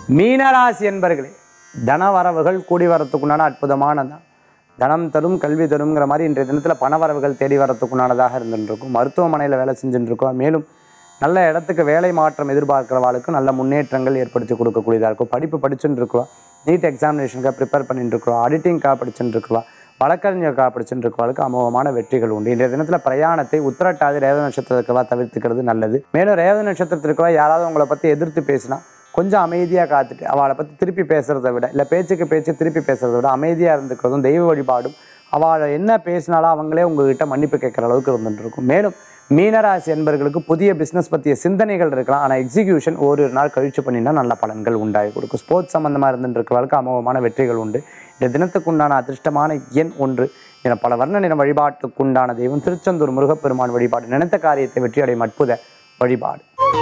மீனராசி என்பர்களே தனவரவுகள் கூடி வரத்துக்குண்டான அற்புதமான தான் தனம் தரும் கல்வி தருங்கிற மாதிரி இன்றைய தினத்தில் பணவரவுகள் தேடி வரத்துக்குண்டானதாக இருந்துட்டு இருக்கும் மருத்துவமனையில் வேலை செஞ்சுட்டு இருக்கோம் மேலும் நல்ல இடத்துக்கு வேலை மாற்றம் எதிர்பார்க்கிறவாளுக்கு நல்ல முன்னேற்றங்கள் ஏற்படுத்தி கொடுக்கக்கூடியதாக இருக்கும் படிப்பு படிச்சுட்டு இருக்கிறோம் நீட் எக்ஸாமினேஷனுக்காக ப்ரிப்பேர் பண்ணிட்டு இருக்கிறோம் ஆடிட்டிங்காக படிச்சுட்டு இருக்கிறோம் வழக்கறிஞருக்காக படிச்சுட்டு இருக்கிறவளுக்கு அமோகமான வெற்றிகள் உண்டு இன்றைய தினத்தில் பிரயாணத்தை உத்திரட்டாதி ரேவ நட்சத்திரத்துக்கவா தவிர்த்துக்கிறது நல்லது மேலும் ரேவ நட்சத்திரத்திற்கவா யாராவது உங்களை பற்றி எதிர்த்து பேசினா கொஞ்சம் அமைதியாக காத்துட்டு அவளை பற்றி திருப்பி பேசுகிறத விட இல்லை பேச்சுக்கு பேச்சு திருப்பி பேசுகிறத விட அமைதியாக இருந்துக்கிறதும் தெய்வ வழிபாடும் அவளை என்ன பேசினாலும் அவங்களே உங்ககிட்ட மன்னிப்பு கேட்குற அளவுக்கு இருந்துட்டு இருக்கும் மேலும் மீனராசி என்பவர்களுக்கு புதிய பிஸ்னஸ் பற்றிய சிந்தனைகள் இருக்கலாம் ஆனால் எக்ஸிகியூஷன் ஓரிரு நாள் கழிச்சு பண்ணினா நல்ல பலன்கள் உண்டாகி கொடுக்கும் ஸ்போர்ட்ஸ் சம்மந்தமாக இருந்துட்டு இருக்கிறவர்களுக்கு அமோகமான வெற்றிகள் உண்டு இந்த தினத்துக்குண்டான அதிர்ஷ்டமான எண் ஒன்று என பல வர்ண நிற வழிபாட்டுக்குண்டான தெய்வம் திருச்செந்தூர் முருகப்பெருமான் வழிபாடு நினைத்த காரியத்தை வெற்றியடையும் அற்புத வழிபாடு